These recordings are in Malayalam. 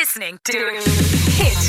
listening to Hit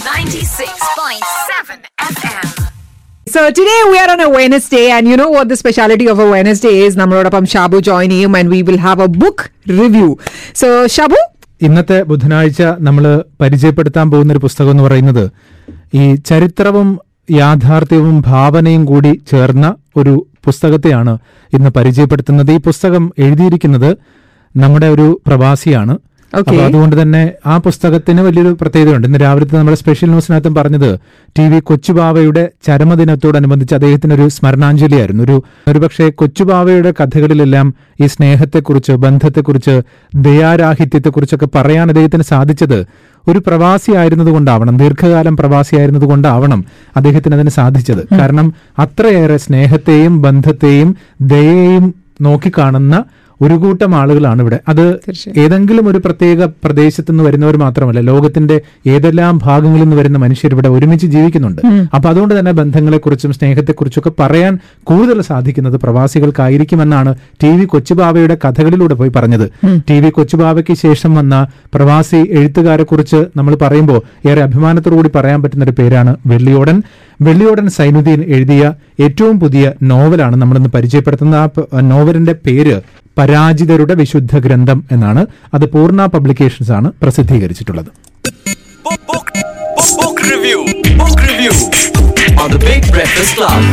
96.7 FM. So today we are on a Wednesday, and you know what the speciality of a Wednesday is? നമ്മളോടൊപ്പം ഷാബു join ചെയ്യും and we will have a book review. So Shabu ഇന്നത്തെ ബുധനാഴ്ച നമ്മൾ പരിചയപ്പെടുത്താൻ പോകുന്ന ഒരു പുസ്തകം എന്ന് പറയുന്നത് ഈ ചരിത്രവും യാഥാർത്ഥ്യവും ഭാവനയും കൂടി ചേർന്ന ഒരു പുസ്തകത്തെയാണ് ഇന്ന് പരിചയപ്പെടുത്തുന്നത് ഈ പുസ്തകം എഴുതിയിരിക്കുന്നത് നമ്മുടെ ഒരു പ്രവാസിയാണ് Okay. അപ്പൊ അതുകൊണ്ട് തന്നെ ആ പുസ്തകത്തിന് വലിയൊരു പ്രത്യേകതയുണ്ട് ഇന്ന് രാവിലത്തെ നമ്മുടെ സ്പെഷ്യൽ ന്യൂസിനകത്തും പറഞ്ഞത് ടി വി കൊച്ചുബാവയുടെ ചരമദിനത്തോടനുബന്ധിച്ച് അദ്ദേഹത്തിന് ഒരു സ്മരണാഞ്ജലിയായിരുന്നു ഒരു ഒരുപക്ഷെ കൊച്ചുബാവയുടെ കഥകളിലെല്ലാം ഈ സ്നേഹത്തെക്കുറിച്ച് ബന്ധത്തെക്കുറിച്ച് ദയാരാഹിത്യത്തെക്കുറിച്ചൊക്കെ പറയാൻ അദ്ദേഹത്തിന് സാധിച്ചത് ഒരു പ്രവാസി ആയിരുന്നതുകൊണ്ടാവണം ദീർഘകാലം പ്രവാസി ആയിരുന്നതുകൊണ്ടാവണം അദ്ദേഹത്തിന് അതിന് സാധിച്ചത് കാരണം അത്രയേറെ സ്നേഹത്തെയും ബന്ധത്തെയും ദയയെയും നോക്കിക്കാണുന്ന ഒരു കൂട്ടം ആളുകളാണ് ഇവിടെ അത് ഏതെങ്കിലും ഒരു പ്രത്യേക പ്രദേശത്ത് നിന്ന് വരുന്നവർ മാത്രമല്ല ലോകത്തിന്റെ ഏതെല്ലാം ഭാഗങ്ങളിൽ നിന്ന് വരുന്ന മനുഷ്യർ ഇവിടെ ഒരുമിച്ച് ജീവിക്കുന്നുണ്ട് അപ്പൊ അതുകൊണ്ട് തന്നെ ബന്ധങ്ങളെക്കുറിച്ചും സ്നേഹത്തെക്കുറിച്ചും ഒക്കെ പറയാൻ കൂടുതൽ സാധിക്കുന്നത് പ്രവാസികൾക്കായിരിക്കുമെന്നാണ് ടി വി കൊച്ചുബാവയുടെ കഥകളിലൂടെ പോയി പറഞ്ഞത് ടി വി കൊച്ചുബാവയ്ക്ക് ശേഷം വന്ന പ്രവാസി എഴുത്തുകാരെ കുറിച്ച് നമ്മൾ പറയുമ്പോൾ ഏറെ അഭിമാനത്തോടു കൂടി പറയാൻ പറ്റുന്ന ഒരു പേരാണ് വെള്ളിയോടൻ വെള്ളിയോടൻ സൈനുദ്ദീൻ എഴുതിയ ഏറ്റവും പുതിയ നോവലാണ് നമ്മളിന്ന് പരിചയപ്പെടുത്തുന്നത് ആ പ- നോവലിന്റെ പേര് പരാജിതരുടെ വിശുദ്ധ ഗ്രന്ഥം എന്നാണ് അത് പൂർണ്ണ പബ്ലിക്കേഷൻസ് ആണ് പ്രസിദ്ധീകരിച്ചിട്ടുള്ളത് Book, book, book, book review. Book review on the Big Breakfast Club.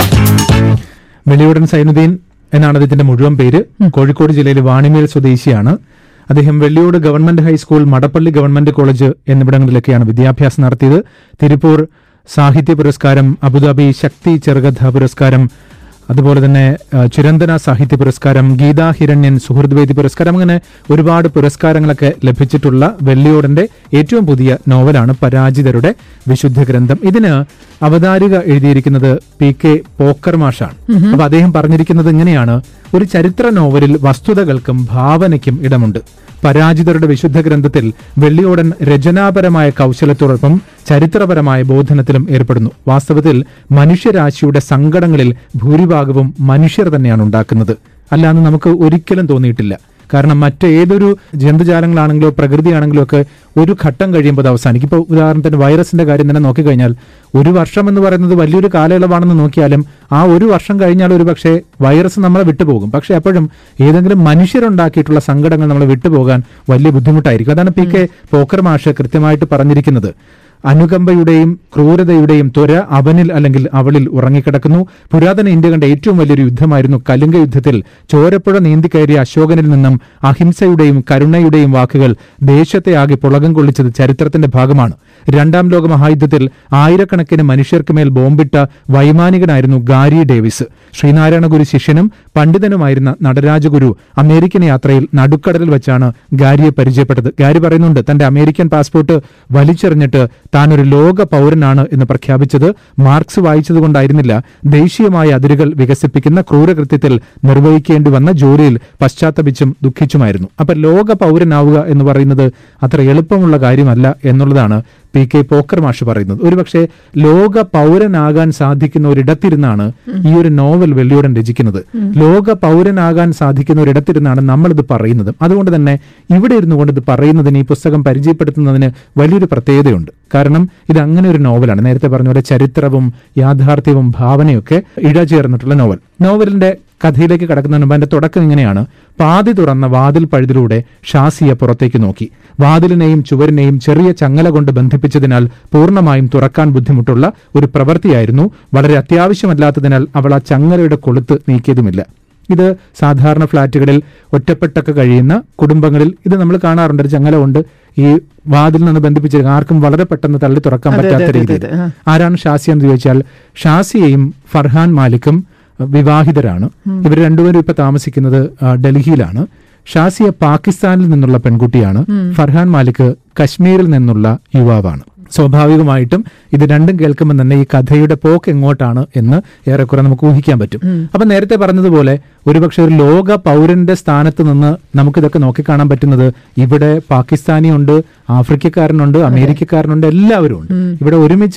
വെള്ളിയോടൻ Zainuddin എന്നാണ് അദ്ദേഹത്തിന്റെ മുഴുവൻ പേര് കോഴിക്കോട് ജില്ലയിലെ വാണിമേൽ സ്വദേശിയാണ് അദ്ദേഹം Velliyode government high school Madappally government college എന്നിവിടങ്ങളിലൊക്കെയാണ് വിദ്യാഭ്യാസം നടത്തിയത് തിരുപ്പൂർ സാഹിത്യ പുരസ്കാരം അബുദാബി ശക്തി ചെറുകഥ പുരസ്കാരം അതുപോലെ തന്നെ ആ, ചുരന്തന സാഹിത്യ പുരസ്കാരം ഗീതാ ഹിരണ്യൻ സുഹൃദ്വേദി പുരസ്കാരം അങ്ങനെ ഒരുപാട് പുരസ്കാരങ്ങളൊക്കെ ലഭിച്ചിട്ടുള്ള വെള്ളിയോടന്റെ ഏറ്റവും പുതിയ നോവലാണ് പരാജിതരുടെ വിശുദ്ധ ഗ്രന്ഥം ഇതിന് അവതാരിക എഴുതിയിരിക്കുന്നത് പി കെ പോക്കർ മാഷാണ് അപ്പൊ അദ്ദേഹം പറഞ്ഞിരിക്കുന്നത് ഇങ്ങനെയാണ് ഒരു ചരിത്ര നോവലിൽ വസ്തുതകൾക്കും ഭാവനയ്ക്കും ഇടമുണ്ട് പരാജിതരുടെ വിശുദ്ധ ഗ്രന്ഥത്തിൽ വെള്ളിയോടൻ രചനാപരമായ കൗശലത്തോടൊപ്പം ചരിത്രപരമായ ബോധനത്തിലും ഏർപ്പെടുന്നു വാസ്തവത്തിൽ മനുഷ്യരാശിയുടെ സങ്കടങ്ങളിൽ ഭൂരിഭാഗവും മനുഷ്യർ തന്നെയാണ് ഉണ്ടാക്കുന്നത് അല്ലാന്ന് നമുക്ക് ഒരിക്കലും തോന്നിയിട്ടില്ല കാരണം മറ്റേതൊരു ജന്തുജാലങ്ങളാണെങ്കിലോ പ്രകൃതിയാണെങ്കിലോ ഒക്കെ ഒരു ഘട്ടം കഴിയുമ്പോൾ അത് അവസാനിക്കും ഇപ്പോൾ ഉദാഹരണത്തിന് വൈറസിന്റെ കാര്യം തന്നെ നോക്കിക്കഴിഞ്ഞാൽ ഒരു വർഷം എന്ന് പറയുന്നത് വലിയൊരു കാലയളവാണെന്ന് നോക്കിയാലും ആ ഒരു വർഷം കഴിഞ്ഞാൽ ഒരു പക്ഷേ വൈറസ് നമ്മളെ വിട്ടുപോകും പക്ഷെ അപ്പോഴും ഏതെങ്കിലും മനുഷ്യരുണ്ടാക്കിയിട്ടുള്ള സങ്കടങ്ങൾ നമ്മളെ വിട്ടുപോകാൻ വലിയ ബുദ്ധിമുട്ടായിരിക്കും അതാണ് പി കെ പോക്കർ മാഷ് കൃത്യമായിട്ട് പറഞ്ഞിരിക്കുന്നത് അനുകമ്പയുടെയും ക്രൂരതയുടെയും ത്വര അവനിൽ അല്ലെങ്കിൽ അവളിൽ ഉറങ്ങിക്കിടക്കുന്നു പുരാതന ഇന്ത്യ കണ്ട ഏറ്റവും വലിയൊരു യുദ്ധമായിരുന്നു കലിംഗ യുദ്ധത്തിൽ ചോരപ്പുഴ നീന്തിക്കയറിയ അശോകനിൽ നിന്നും അഹിംസയുടെയും കരുണയുടെയും വാക്കുകൾ ദേശത്തെ ആകെ പുളകം കൊള്ളിച്ചത് ചരിത്രത്തിന്റെ ഭാഗമാണ് രണ്ടാം ലോക മഹായുദ്ധത്തിൽ ആയിരക്കണക്കിന് മനുഷ്യർക്ക് മേൽ ബോംബിട്ട വൈമാനികനായിരുന്നു ഗാരി ഡേവിസ് ശ്രീനാരായണ ഗുരു ശിഷ്യനും പണ്ഡിതനുമായിരുന്ന നടരാജഗുരു അമേരിക്കൻ യാത്രയിൽ നടുക്കടലിൽ വെച്ചാണ് ഗാരിയെ പരിചയപ്പെട്ടത് ഗാരി പറയുന്നുണ്ട് തന്റെ അമേരിക്കൻ പാസ്പോർട്ട് വലിച്ചെറിഞ്ഞിട്ട് താൻ ഒരു ലോക പൗരനാണ് എന്ന് പ്രഖ്യാപിച്ചത് മാർക്സ് വായിച്ചതുകൊണ്ടായിരുന്നില്ല ദേശീയമായ അതിരുകൾ വികസിപ്പിക്കുന്ന ക്രൂരകൃത്യത്തിൽ നിർവഹിക്കേണ്ടി വന്ന ജോലിയിൽ പശ്ചാത്തപിച്ചും ദുഃഖിച്ചുമായിരുന്നു അപ്പൊ ലോക പൗരനാവുക എന്ന് പറയുന്നത് അത്ര എളുപ്പമുള്ള കാര്യമല്ല എന്നുള്ളതാണ് പി കെ പോക്കർ മാഷ് പറയുന്നത് ഒരുപക്ഷെ ലോക പൗരനാകാൻ സാധിക്കുന്ന ഒരിടത്തിരുന്നാണ് ഈ ഒരു നോവൽ വെള്ളിയോടൻ രചിക്കുന്നത് ലോക പൗരനാകാൻ സാധിക്കുന്ന ഒരിടത്തിരുന്നാണ് നമ്മളിത് പറയുന്നത് അതുകൊണ്ട് തന്നെ ഇവിടെ ഇരുന്നു കൊണ്ട് ഇത് പറയുന്നതിന് ഈ പുസ്തകം പരിചയപ്പെടുത്തുന്നതിന് വലിയൊരു പ്രത്യേകതയുണ്ട് കാരണം ഇത് അങ്ങനെ ഒരു നോവലാണ് നേരത്തെ പറഞ്ഞ പോലെ ചരിത്രവും യാഥാർത്ഥ്യവും ഭാവനയൊക്കെ ഇഴചേർന്നിട്ടുള്ള നോവൽ നോവലിന്റെ കഥയിലേക്ക് കടക്കുന്നതിന് മുമ്പ് അതിന്റെ തുടക്കം ഇങ്ങനെയാണ് പാതി തുറന്ന വാതിൽ പഴുതിലൂടെ ഷാസിയ പുറത്തേക്ക് നോക്കി വാതിലിനെയും ചുവരിനെയും ചെറിയ ചങ്ങല കൊണ്ട് ബന്ധിപ്പിച്ചതിനാൽ പൂർണ്ണമായും തുറക്കാൻ ബുദ്ധിമുട്ടുള്ള ഒരു പ്രവൃത്തിയായിരുന്നു വളരെ അത്യാവശ്യമല്ലാത്തതിനാൽ അവൾ ആ ചങ്ങലയുടെ കൊളുത്ത് നീക്കിയതുമില്ല ഇത് സാധാരണ ഫ്ളാറ്റുകളിൽ ഒറ്റപ്പെട്ടൊക്കെ കഴിയുന്ന കുടുംബങ്ങളിൽ ഇത് നമ്മൾ കാണാറുണ്ട് ഒരു ചങ്ങല കൊണ്ട് ഈ വാതിൽ നിന്ന് ബന്ധിപ്പിച്ചിരിക്കുക ആർക്കും വളരെ പെട്ടെന്ന് തള്ളി തുറക്കാൻ അതെ, അതെ, പറ്റാത്ത അതെ, രീതിയിൽ അതെ, ആ. ആരാണ് ഷാസിയ എന്ന് ചോദിച്ചാൽ ഷാസിയയും ഫർഹാൻ മാലിക്കും വിവാഹിതരാണ് ഇവർ രണ്ടുപേരും ഇപ്പൊ താമസിക്കുന്നത് ആ, ഡൽഹിയിലാണ് ഷാസിയ പാകിസ്ഥാനിൽ നിന്നുള്ള പെൺകുട്ടിയാണ് ഫർഹാൻ മാലിക് കശ്മീരിൽ നിന്നുള്ള യുവാവാണ് സ്വാഭാവികമായിട്ടും ഇത് രണ്ടും കേൾക്കുമ്പോൾ തന്നെ ഈ കഥയുടെ പോക്ക് എങ്ങോട്ടാണ് എന്ന് ഏറെക്കുറെ നമുക്ക് ഊഹിക്കാൻ പറ്റും അപ്പൊ നേരത്തെ പറഞ്ഞതുപോലെ ഒരുപക്ഷെ ഒരു ലോക പൗരന്റെ സ്ഥാനത്ത് നിന്ന് നമുക്കിതൊക്കെ നോക്കിക്കാണാൻ പറ്റുന്നത് ഇവിടെ പാകിസ്ഥാനിയുണ്ട് ആഫ്രിക്കക്കാരനുണ്ട് അമേരിക്കക്കാരനുണ്ട് എല്ലാവരും ഉണ്ട് ഇവിടെ ഒരുമിച്ച്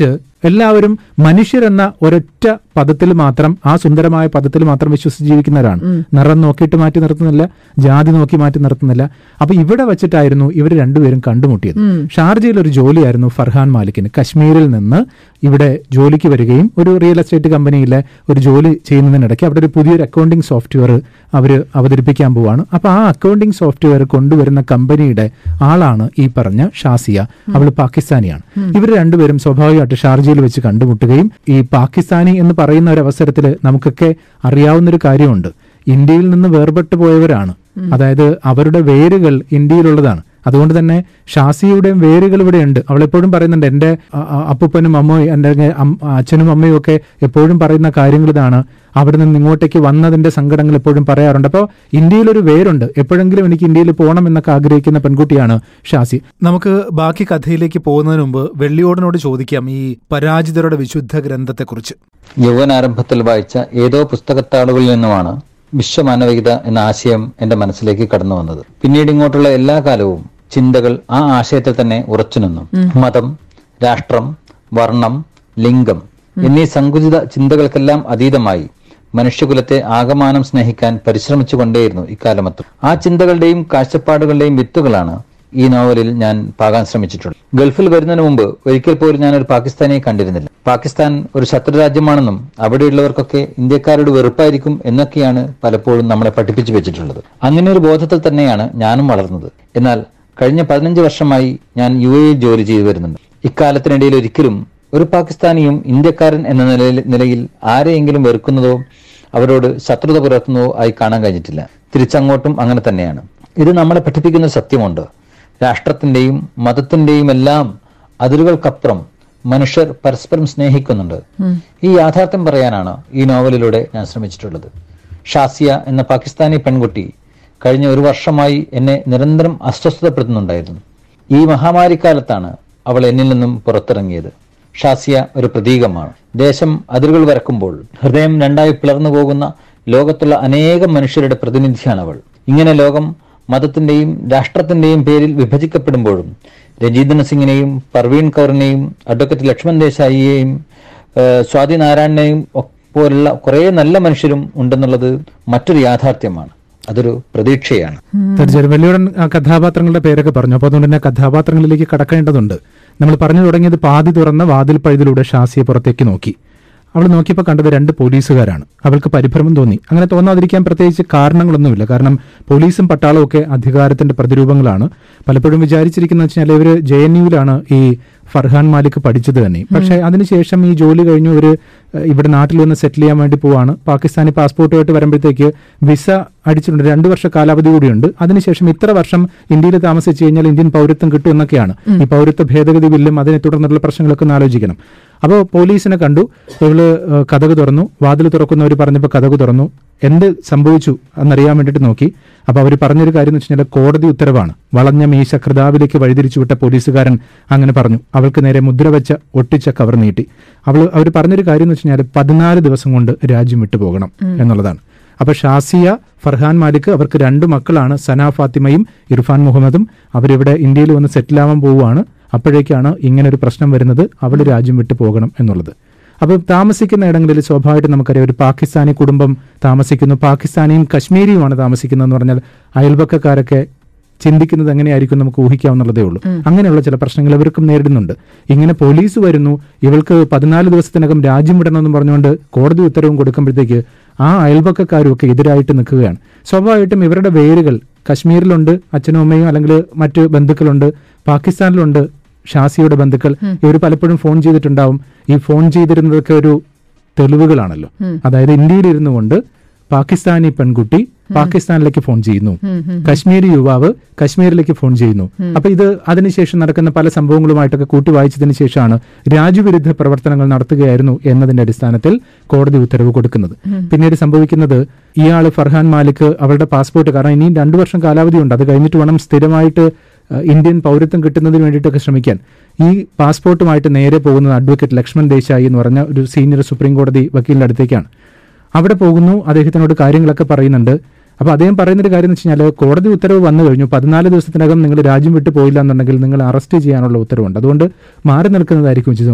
എല്ലാവരും മനുഷ്യരെന്ന ഒരൊറ്റ പദത്തിൽ മാത്രം ആ സുന്ദരമായ പദത്തിൽ മാത്രം വിശ്വസിച്ച് ജീവിക്കുന്നവരാണ് നിറം നോക്കിയിട്ട് മാറ്റി നിർത്തുന്നില്ല ജാതി നോക്കി മാറ്റി നിർത്തുന്നില്ല അപ്പൊ ഇവിടെ വെച്ചിട്ടായിരുന്നു ഇവർ രണ്ടുപേരും കണ്ടുമുട്ടിയത് ഷാർജയിൽ ഒരു ജോലിയായിരുന്നു ഫർഹാൻ മാലിക്കിന് കശ്മീരിൽ നിന്ന് ഇവിടെ ജോലിക്ക് വരികയും ഒരു റിയൽ എസ്റ്റേറ്റ് കമ്പനിയിലെ ഒരു ജോലി ചെയ്യുന്നതിനിടയ്ക്ക് അവിടെ ഒരു പുതിയൊരു അക്കൗണ്ടിംഗ് സോഫ്റ്റ്വെയർ അവർ അവതരിപ്പിക്കാൻ പോവാണ് അപ്പൊ ആ അക്കൗണ്ടിംഗ് സോഫ്റ്റ്വെയർ കൊണ്ടുവരുന്ന കമ്പനിയുടെ ആളാണ് ഈ പറഞ്ഞ ഷാസിയ അവൾ പാകിസ്ഥാനിയാണ് ഇവർ രണ്ടുപേരും സ്വാഭാവികമായിട്ട് ഷാർജയിൽ വെച്ച് കണ്ടുമുട്ടുകയും ഈ പാകിസ്ഥാനി എന്ന് പറയുന്ന ഒരു അവസരത്തിൽ നമുക്കൊക്കെ അറിയാവുന്ന ഒരു കാര്യമുണ്ട് ഇന്ത്യയിൽ നിന്ന് വേർപെട്ടു പോയവരാണ് അതായത് അവരുടെ വേരുകൾ ഇന്ത്യയിലുള്ളതാണ് അതുകൊണ്ട് തന്നെ ഷാസിയുടെയും വേരുകൾ ഇവിടെ ഉണ്ട് അവൾ എപ്പോഴും പറയുന്നുണ്ട് എന്റെ അ- അ- അപ്പൂപ്പനും അമ്മയും എന്റെ അം- അച്ഛനും അമ്മയും ഒക്കെ എപ്പോഴും പറയുന്ന കാര്യങ്ങൾ ഇതാണ് അവിടെ നിന്ന് ഇങ്ങോട്ടേക്ക് വന്നതിന്റെ സങ്കടങ്ങൾ എപ്പോഴും പറയാറുണ്ട് അപ്പോൾ ഇന്ത്യയിലൊരു വേരുണ്ട് എപ്പോഴെങ്കിലും എനിക്ക് ഇന്ത്യയിൽ പോകണം എന്നൊക്കെ ആഗ്രഹിക്കുന്ന പെൺകുട്ടിയാണ് ഷാസി നമുക്ക് ബാക്കി കഥയിലേക്ക് പോകുന്നതിന് മുമ്പ് വെള്ളിയോടനോട് ചോദിക്കാം ഈ പരാജിതരുടെ വിശുദ്ധ ഗ്രന്ഥത്തെക്കുറിച്ച് യൗവനാരംഭത്തിൽ വായിച്ച ഏതോ പുസ്തകത്താളുകളിൽ നിന്നുമാണ് വിശ്വമാനവികത എന്ന ആശയം എന്റെ മനസ്സിലേക്ക് കടന്നു വന്നത് പിന്നീട് ഇങ്ങോട്ടുള്ള എല്ലാ കാലവും ചിന്തകൾ ആ ആശയത്തിൽ തന്നെ ഉറച്ചുനിന്നു മതം രാഷ്ട്രം വർണ്ണം ലിംഗം എന്നീ സങ്കുചിത ചിന്തകൾക്കെല്ലാം അതീതമായി മനുഷ്യകുലത്തെ ആകമാനം സ്നേഹിക്കാൻ പരിശ്രമിച്ചുകൊണ്ടേയിരുന്നു ഇക്കാലമത്തും ആ ചിന്തകളുടെയും കാഴ്ചപ്പാടുകളുടെയും വിത്തുകളാണ് ഈ നോവലിൽ ഞാൻ പാകാൻ ശ്രമിച്ചിട്ടുള്ളത് ഗൾഫിൽ വരുന്നതിന് മുമ്പ് ഒരിക്കൽ പോലും ഞാൻ ഒരു പാകിസ്ഥാനിയെ കണ്ടിരുന്നില്ല പാകിസ്ഥാൻ ഒരു ശത്രു രാജ്യമാണെന്നും അവിടെയുള്ളവർക്കൊക്കെ ഇന്ത്യക്കാരോട് വെറുപ്പായിരിക്കും എന്നൊക്കെയാണ് പലപ്പോഴും നമ്മളെ പഠിപ്പിച്ചു വെച്ചിട്ടുള്ളത് അങ്ങനെ ഒരു ബോധത്തിൽ തന്നെയാണ് ഞാനും വളർന്നത് എന്നാൽ കഴിഞ്ഞ പതിനഞ്ച് വർഷമായി ഞാൻ യു എയിൽ ജോലി ചെയ്തു വരുന്നുണ്ട് ഇക്കാലത്തിനിടയിൽ ഒരിക്കലും ഒരു പാകിസ്ഥാനിയും ഇന്ത്യക്കാരൻ എന്ന നിലയിൽ നിലയിൽ ആരെയെങ്കിലും വെറുക്കുന്നതോ അവരോട് ശത്രുത പുലർത്തുന്നതോ ആയി കാണാൻ കഴിഞ്ഞിട്ടില്ല തിരിച്ചങ്ങോട്ടും അങ്ങനെ തന്നെയാണ് ഇത് നമ്മളെ പഠിപ്പിക്കുന്ന ഒരു സത്യമുണ്ട് രാഷ്ട്രത്തിന്റെയും മതത്തിന്റെയും എല്ലാം അതിരുകൾക്കപ്പുറം മനുഷ്യർ പരസ്പരം സ്നേഹിക്കുന്നുണ്ട് ഈ യാഥാർത്ഥ്യം പറയാനാണ് ഈ നോവലിലൂടെ ഞാൻ ശ്രമിച്ചിട്ടുള്ളത് ഷാസിയ എന്ന പാകിസ്ഥാനി പെൺകുട്ടി കഴിഞ്ഞ ഒരു വർഷമായി എന്നെ നിരന്തരം അസ്വസ്ഥതപ്പെടുത്തുന്നുണ്ടായിരുന്നു ഈ മഹാമാരിക്കാലത്താണ് അവൾ എന്നിൽ നിന്നും പുറത്തിറങ്ങിയത് ഷാസിയ ഒരു പ്രതീകമാണ് ദേശം അതിരുകൾ വരക്കുമ്പോൾ ഹൃദയം രണ്ടായി പിളർന്നു പോകുന്ന ലോകത്തുള്ള അനേകം മനുഷ്യരുടെ പ്രതിനിധിയാണ് അവൾ ഇങ്ങനെ ലോകം മതത്തിന്റെയും രാഷ്ട്രത്തിന്റെയും പേരിൽ വിഭജിക്കപ്പെടുമ്പോഴും രജീന്ദ്ര സിംഗിനെയും പർവീൺ കൗറിനെയും അഡ്വക്കേറ്റ് ലക്ഷ്മൺ ദേശായിയെയും ഏഹ്, സ്വാതി നാരായണനെയും ഒ- പോലുള്ള കുറേ നല്ല മനുഷ്യരും ഉണ്ടെന്നുള്ളത് മറ്റൊരു യാഥാർത്ഥ്യമാണ് അതൊരു പ്രതീക്ഷയാണ് തീർച്ചയായും വെള്ളിയോടൻ ആ കഥാപാത്രങ്ങളുടെ പേരൊക്കെ പറഞ്ഞു അപ്പോൾ അതുകൊണ്ട് തന്നെ കഥാപാത്രങ്ങളിലേക്ക് കടക്കേണ്ടതുണ്ട് നമ്മൾ പറഞ്ഞു തുടങ്ങിയത് പാതി തുറന്ന വാതിൽ പഴുതിലൂടെ ഷാസിയെ പുറത്തേക്ക് നോക്കി അവൾ നോക്കിയപ്പോൾ കണ്ടത് രണ്ട് പോലീസുകാരാണ് അവൾക്ക് പരിഭ്രമം തോന്നി അങ്ങനെ തോന്നാതിരിക്കാൻ പ്രത്യേകിച്ച് കാരണങ്ങളൊന്നുമില്ല കാരണം പോലീസും പട്ടാളവും ഒക്കെ അധികാരത്തിന്റെ പ്രതിരൂപങ്ങളാണ് പലപ്പോഴും വിചാരിച്ചിരിക്കുന്ന വെച്ചാൽ ഇവര് ജെ എൻ യുവിലാണ് ഈ ഫർഹാൻ മാലിക് പഠിച്ചത് തന്നെ പക്ഷേ അതിനുശേഷം ഈ ജോലി കഴിഞ്ഞു ഒരു ഏഹ്, ഇവിടെ നാട്ടിൽ വന്ന് സെറ്റിൽ ചെയ്യാൻ വേണ്ടി പോവാണ് പാകിസ്ഥാനി പാസ്പോർട്ടുമായിട്ട് വരുമ്പോഴത്തേക്ക് വിസ അടിച്ചിട്ടുണ്ട് രണ്ടു വർഷ കാലാവധി കൂടിയുണ്ട് അതിനുശേഷം ഇത്ര വർഷം ഇന്ത്യയിൽ താമസിച്ചു കഴിഞ്ഞാൽ ഇന്ത്യൻ പൗരത്വം കിട്ടും എന്നൊക്കെയാണ് ഈ പൗരത്വ ഭേദഗതി ബില്ലും അതിനെ തുടർന്നുള്ള പ്രശ്നങ്ങളൊക്കെ ഒന്ന് ആലോചിക്കണം അപ്പോൾ പോലീസിനെ കണ്ടു ഇവള് ഏഹ്, കഥക് തുറന്നു വാതിൽ തുറക്കുന്നവർ പറഞ്ഞപ്പോൾ കഥക് തുറന്നു എന്ത് സംഭവിച്ചു എന്നറിയാൻ വേണ്ടിയിട്ട് നോക്കി അപ്പൊ അവർ പറഞ്ഞൊരു കാര്യം എന്ന് വെച്ച് കഴിഞ്ഞാൽ കോടതി ഉത്തരവാണ് വളഞ്ഞ മീശ കൃതാവിലേക്ക് വഴിതിരിച്ചു വിട്ട പോലീസുകാരൻ അങ്ങനെ പറഞ്ഞു അവൾക്ക് നേരെ മുദ്ര വെച്ച ഒട്ടിച്ച കവർ നീട്ടി അവൾ അവർ പറഞ്ഞൊരു കാര്യം എന്ന് വെച്ച് കഴിഞ്ഞാൽ പതിനാല് ദിവസം കൊണ്ട് രാജ്യം വിട്ടു പോകണം എന്നുള്ളതാണ് അപ്പൊ ഷാസിയ ഫർഹാൻ മാലിക് അവർക്ക് രണ്ട് മക്കളാണ് സന ഫാത്തിമയും ഇർഫാൻ മുഹമ്മദും അവരിവിടെ ഇന്ത്യയിൽ വന്ന് സെറ്റിൽ ആവാൻ പോവുകയാണ് അപ്പോഴേക്കാണ് ഇങ്ങനെ ഒരു പ്രശ്നം വരുന്നത് അവൾ രാജ്യം വിട്ടു പോകണം എന്നുള്ളത് അപ്പോൾ താമസിക്കുന്ന ഇടങ്ങളിൽ സ്വാഭാവികമായിട്ടും നമുക്കറിയാം ഒരു പാകിസ്ഥാനി കുടുംബം താമസിക്കുന്നു പാകിസ്ഥാനിയും കശ്മീരിയുമാണ് താമസിക്കുന്നതെന്ന് പറഞ്ഞാൽ അയൽപക്കക്കാരൊക്കെ ചിന്തിക്കുന്നത് എങ്ങനെയായിരിക്കും നമുക്ക് ഊഹിക്കാവുന്നതേ ഉള്ളൂ അങ്ങനെയുള്ള ചില പ്രശ്നങ്ങൾ ഇവർക്കും നേരിടുന്നുണ്ട് ഇങ്ങനെ പോലീസ് വരുന്നു ഇവൾക്ക് പതിനാല് ദിവസത്തിനകം രാജ്യം വിടണമെന്ന് പറഞ്ഞുകൊണ്ട് കോടതി ഉത്തരവും കൊടുക്കുമ്പോഴത്തേക്ക് ആ അയൽപക്കക്കാരും ഒക്കെ എതിരായിട്ട് നിൽക്കുകയാണ് സ്വാഭാവികമായിട്ടും ഇവരുടെ വേരുകൾ കശ്മീരിലുണ്ട് അച്ഛനും അമ്മയും അല്ലെങ്കിൽ മറ്റ് ബന്ധുക്കളുണ്ട് പാകിസ്ഥാനിലുണ്ട് ഷാസിയുടെ ബന്ധുക്കൾ ഇവർ പലപ്പോഴും ഫോൺ ചെയ്തിട്ടുണ്ടാവും ഈ ഫോൺ ചെയ്തിരുന്നതൊക്കെ ഒരു തെളിവുകളാണല്ലോ അതായത് ഇന്ത്യയിൽ ഇരുന്നു കൊണ്ട് പാകിസ്ഥാനി പെൺകുട്ടി പാകിസ്ഥാനിലേക്ക് ഫോൺ ചെയ്യുന്നു കശ്മീരി യുവാവ് കശ്മീരിലേക്ക് ഫോൺ ചെയ്യുന്നു അപ്പൊ ഇത് അതിനുശേഷം നടക്കുന്ന പല സംഭവങ്ങളുമായിട്ടൊക്കെ കൂട്ടി വായിച്ചതിന് ശേഷമാണ് രാജ്യവിരുദ്ധ പ്രവർത്തനങ്ങൾ നടത്തുകയായിരുന്നു എന്നതിന്റെ അടിസ്ഥാനത്തിൽ കോടതി ഉത്തരവ് കൊടുക്കുന്നത് പിന്നീട് സംഭവിക്കുന്നത് ഇയാൾ ഫർഹാൻ മാലിക് അവളുടെ പാസ്പോർട്ട് കാരണം ഇനിയും രണ്ടു വർഷം കാലാവധി ഉണ്ട് അത് കഴിഞ്ഞിട്ട് വേണം സ്ഥിരമായിട്ട് ഏഹ്, ഇന്ത്യൻ പൗരത്വം കിട്ടുന്നതിന് വേണ്ടിയിട്ടൊക്കെ ശ്രമിക്കാൻ ഈ പാസ്പോർട്ടുമായിട്ട് നേരെ പോകുന്നത് അഡ്വക്കേറ്റ് ലക്ഷ്മൺ ദേശായി എന്ന് പറഞ്ഞ ഒരു സീനിയർ സുപ്രീം കോടതി വക്കീലിന്റെ അടുത്തേക്കാണ് അവിടെ പോകുന്നു അദ്ദേഹത്തിനോട് കാര്യങ്ങളൊക്കെ പറയുന്നുണ്ട് അപ്പൊ അദ്ദേഹം പറയുന്നൊരു കാര്യം എന്ന് വെച്ച് കഴിഞ്ഞാൽ കോടതി ഉത്തരവ് വന്നു കഴിഞ്ഞു പതിനാല് ദിവസത്തിനകം നിങ്ങൾ രാജ്യം വിട്ടു പോയില്ല എന്നുണ്ടെങ്കിൽ നിങ്ങൾ അറസ്റ്റ് ചെയ്യാനുള്ള ഉത്തരവുണ്ട് അതുകൊണ്ട് മാറി നിൽക്കുന്നതായിരിക്കും ഉചിതമെന്ന്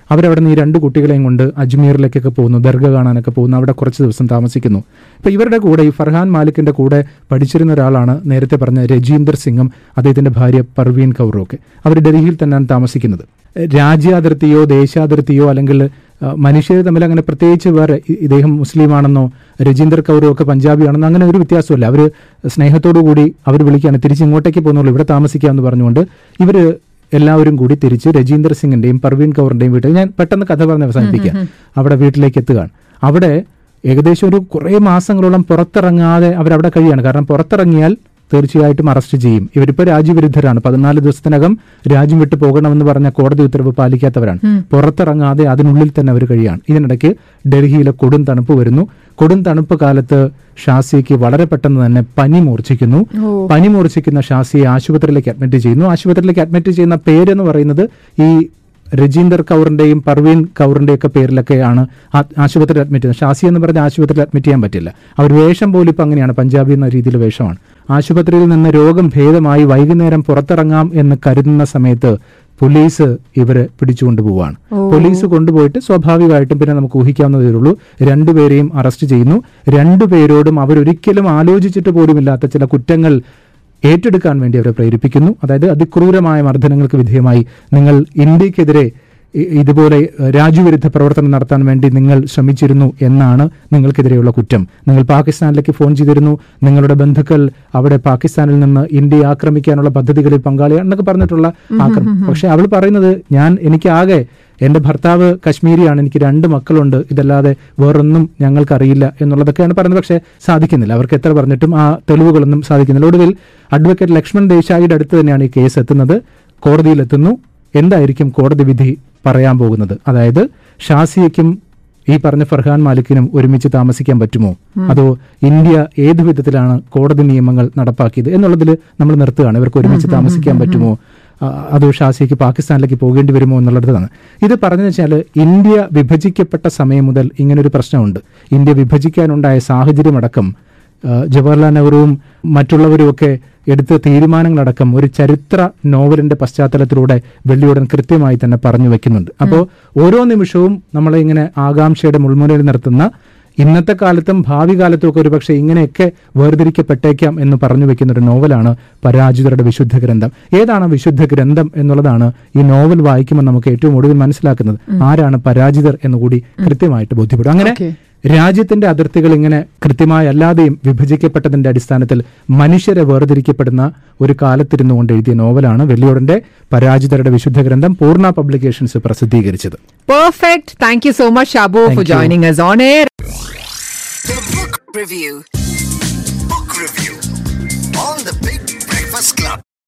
അവരവിടെ നിന്ന് ഈ രണ്ട് കുട്ടികളെയും കൊണ്ട് അജ്മീറിലേക്കൊക്കെ പോകുന്നു ദർഗ കാണാനൊക്കെ പോകുന്നു അവിടെ കുറച്ച് ദിവസം താമസിക്കുന്നു ഇപ്പൊ ഇവരുടെ കൂടെ ഈ ഫർഹാൻ മാലിക്കിന്റെ കൂടെ പഠിച്ചിരുന്ന ഒരാളാണ് നേരത്തെ പറഞ്ഞ രജീന്ദർ സിംഗും അദ്ദേഹത്തിന്റെ ഭാര്യ പർവീൻ കൗറും ഒക്കെ അവർ ഡൽഹിയിൽ തന്നെയാണ് താമസിക്കുന്നത് രാജ്യാതിർത്തിയോ ദേശാതിർത്തിയോ അല്ലെങ്കിൽ ആ, മനുഷ്യർ തമ്മിൽ അങ്ങനെ പ്രത്യേകിച്ച് വേറെ ഇ- ഇദ്ദേഹം മുസ്ലിമാണെന്നോ രജീന്ദർ കൗറും ഒക്കെ പഞ്ചാബിയാണെന്നോ അങ്ങനെ ഒരു വ്യത്യാസമില്ല അവർ സ്നേഹത്തോടു കൂടി അവർ വിളിക്കുകയാണ് തിരിച്ച് ഇങ്ങോട്ടേക്ക് പോകുന്നുള്ളൂ ഇവിടെ താമസിക്കാമെന്ന് പറഞ്ഞുകൊണ്ട് ഇവർ എല്ലാവരും കൂടി തിരിച്ച് രജീന്ദർ സിംഗിന്റെയും പർവീൻ കൗറിന്റെയും വീട്ടിൽ ഞാൻ പെട്ടെന്ന് കഥ പറഞ്ഞ് അവസാനിപ്പിക്കുക അവിടെ വീട്ടിലേക്ക് എത്തുകയാണ് അവിടെ ഏകദേശം ഒരു കുറേ മാസങ്ങളോളം പുറത്തിറങ്ങാതെ അവരവിടെ കഴിയാണ് കാരണം പുറത്തിറങ്ങിയാൽ തീർച്ചയായിട്ടും അറസ്റ്റ് ചെയ്യും ഇവരിപ്പോ രാജ്യവിരുദ്ധരാണ് പതിനാല് ദിവസത്തിനകം രാജ്യം വിട്ടു പോകണമെന്ന് പറഞ്ഞ കോടതി ഉത്തരവ് പാലിക്കാത്തവരാണ് പുറത്തിറങ്ങാതെ അതിനുള്ളിൽ തന്നെ അവർ കഴിയാണ് ഇതിനിടയ്ക്ക് ഡൽഹിയിലെ കൊടും തണുപ്പ് വരുന്നു കൊടും തണുപ്പ് കാലത്ത് ഷാസിയയ്ക്ക് വളരെ പെട്ടെന്ന് തന്നെ പനി മൂർച്ഛിക്കുന്നു പനി മൂർച്ഛിക്കുന്ന ഷാസിയെ ആശുപത്രിയിലേക്ക് അഡ്മിറ്റ് ചെയ്യുന്നു ആശുപത്രിയിലേക്ക് അഡ്മിറ്റ് ചെയ്യുന്ന പേരെന്ന് പറയുന്നത് ഈ രജീന്ദർ കൗറിന്റെയും പർവീൻ കൗറിന്റെയും ഒക്കെ പേരിലൊക്കെയാണ് ആ- ആശുപത്രിയിൽ അഡ്മിറ്റ് ചെയ്യുന്നത് ഷാസി എന്ന് പറഞ്ഞ ആശുപത്രിയിൽ അഡ്മിറ്റ് ചെയ്യാൻ പറ്റില്ല അവർ വേഷം പോലും ഇപ്പം അങ്ങനെയാണ് പഞ്ചാബി എന്ന രീതിയിൽ വേഷമാണ് ആശുപത്രിയിൽ നിന്ന് രോഗം ഭേദമായി വൈകുന്നേരം പുറത്തിറങ്ങാം എന്ന് കരുതുന്ന സമയത്ത് പോലീസ് ഇവരെ പിടിച്ചുകൊണ്ട് പോവാണ് പോലീസ് കൊണ്ടുപോയിട്ട് സ്വാഭാവികമായിട്ടും പിന്നെ നമുക്ക് ഊഹിക്കാവുന്നതേ ഉള്ളൂ രണ്ടുപേരെയും അറസ്റ്റ് ചെയ്യുന്നു രണ്ടുപേരോടും അവരൊരിക്കലും ആലോചിച്ചിട്ട് പോലുമില്ലാത്ത ചില കുറ്റങ്ങൾ ഏറ്റെടുക്കാൻ വേണ്ടി അവരെ പ്രേരിപ്പിക്കുന്നു അതായത് അതിക്രൂരമായ മർദ്ദനങ്ങൾക്ക് വിധേയമായി നിങ്ങൾ ഇന്ത്യക്കെതിരെ ഇ- ഇതുപോലെ ഏഹ്, രാജ്യവിരുദ്ധ പ്രവർത്തനം നടത്താൻ വേണ്ടി നിങ്ങൾ ശ്രമിച്ചിരുന്നു എന്നാണ് നിങ്ങൾക്കെതിരെയുള്ള കുറ്റം നിങ്ങൾ പാകിസ്ഥാനിലേക്ക് ഫോൺ ചെയ്തിരുന്നു നിങ്ങളുടെ ബന്ധുക്കൾ അവിടെ പാകിസ്ഥാനിൽ നിന്ന് ഇന്ത്യയെ ആക്രമിക്കാനുള്ള പദ്ധതികളിൽ പങ്കാളിയാണ് എന്നൊക്കെ പറഞ്ഞിട്ടുള്ള ആക്രമണം പക്ഷെ അവൾ പറയുന്നത് ഞാൻ എനിക്ക് ആകെ എന്റെ ഭർത്താവ് കശ്മീരിയാണ് എനിക്ക് രണ്ട് മക്കളുണ്ട് ഇതല്ലാതെ വേറൊന്നും ഞങ്ങൾക്കറിയില്ല എന്നുള്ളതൊക്കെയാണ് പറയുന്നത് പക്ഷേ സാധിക്കുന്നില്ല അവർക്ക് എത്ര പറഞ്ഞിട്ടും ആ തെളിവുകളൊന്നും സാധിക്കുന്നില്ല ഒടുവിൽ അഡ്വക്കേറ്റ് ലക്ഷ്മൺ ദേശായിയുടെ അടുത്ത് തന്നെയാണ് ഈ കേസ് എത്തുന്നത് കോടതിയിലെത്തുന്നു എന്തായിരിക്കും കോടതി വിധി പറയാൻ പോകുന്നത് അതായത് ഷാസിയയ്ക്കും ഈ പറഞ്ഞ ഫർഹാൻ മാലിക്കിനും ഒരുമിച്ച് താമസിക്കാൻ പറ്റുമോ അതോ ഇന്ത്യ ഏതു വിധത്തിലാണ് കോടതി നിയമങ്ങൾ നടപ്പാക്കിയത് എന്നുള്ളതിൽ നമ്മൾ നിർത്തുകയാണ് ഇവർക്ക് ഒരുമിച്ച് താമസിക്കാൻ പറ്റുമോ ആ, അതോ ഷാസിയയ്ക്ക് പാകിസ്ഥാനിലേക്ക് പോകേണ്ടി വരുമോ എന്നുള്ളതാണ് ഇത് പറഞ്ഞു വെച്ചാൽ ഇന്ത്യ വിഭജിക്കപ്പെട്ട സമയം മുതൽ ഇങ്ങനൊരു പ്രശ്നമുണ്ട് ഇന്ത്യ വിഭജിക്കാനുണ്ടായ സാഹചര്യമടക്കം ആ, ജവഹർലാൽ നെഹ്റുവും മറ്റുള്ളവരും ഒക്കെ എടുത്ത തീരുമാനങ്ങളടക്കം ഒരു ചരിത്ര നോവലിന്റെ പശ്ചാത്തലത്തിലൂടെ വെള്ളിയോടൻ കൃത്യമായി തന്നെ പറഞ്ഞു വെക്കുന്നുണ്ട് അപ്പോൾ ഓരോ നിമിഷവും നമ്മളെ ഇങ്ങനെ ആകാംക്ഷയുടെ മുൾമുനയിൽ നിർത്തുന്ന ഇന്നത്തെ കാലത്തും ഭാവി കാലത്തും ഒക്കെ ഒരുപക്ഷെ ഇങ്ങനെയൊക്കെ വേർതിരിക്കപ്പെട്ടേക്കാം എന്ന് പറഞ്ഞു വെക്കുന്ന ഒരു നോവലാണ് പരാജിതരുടെ വിശുദ്ധ ഗ്രന്ഥം ഏതാണ് ആ വിശുദ്ധ ഗ്രന്ഥം എന്നുള്ളതാണ് ഈ നോവൽ വായിക്കുമ്പോൾ നമുക്ക് ഏറ്റവും ഒടുവിൽ മനസ്സിലാക്കുന്നത് ആരാണ് പരാജിതർ എന്നുകൂടി കൃത്യമായിട്ട് ബോധ്യപ്പെടും അങ്ങനെ Okay. രാജ്യത്തിന്റെ അതിർത്തികൾ ഇങ്ങനെ കൃത്യമായി അല്ലാതെയും വിഭജിക്കപ്പെട്ടതിന്റെ അടിസ്ഥാനത്തിൽ മനുഷ്യരെ വേർതിരിക്കപ്പെടുന്ന ഒരു കാലത്തിരുന്നുകൊണ്ട് എഴുതിയ നോവലാണ് വെള്ളിയോടന്റെ പരാജിതരുടെ വിശുദ്ധ ഗ്രന്ഥം പൂർണ്ണ പബ്ലിക്കേഷൻസ് പ്രസിദ്ധീകരിച്ചത് Perfect. Thank you so much, Shabu, Thank for you. joining us on air. The Book Review. Book Review on the Big Breakfast Club.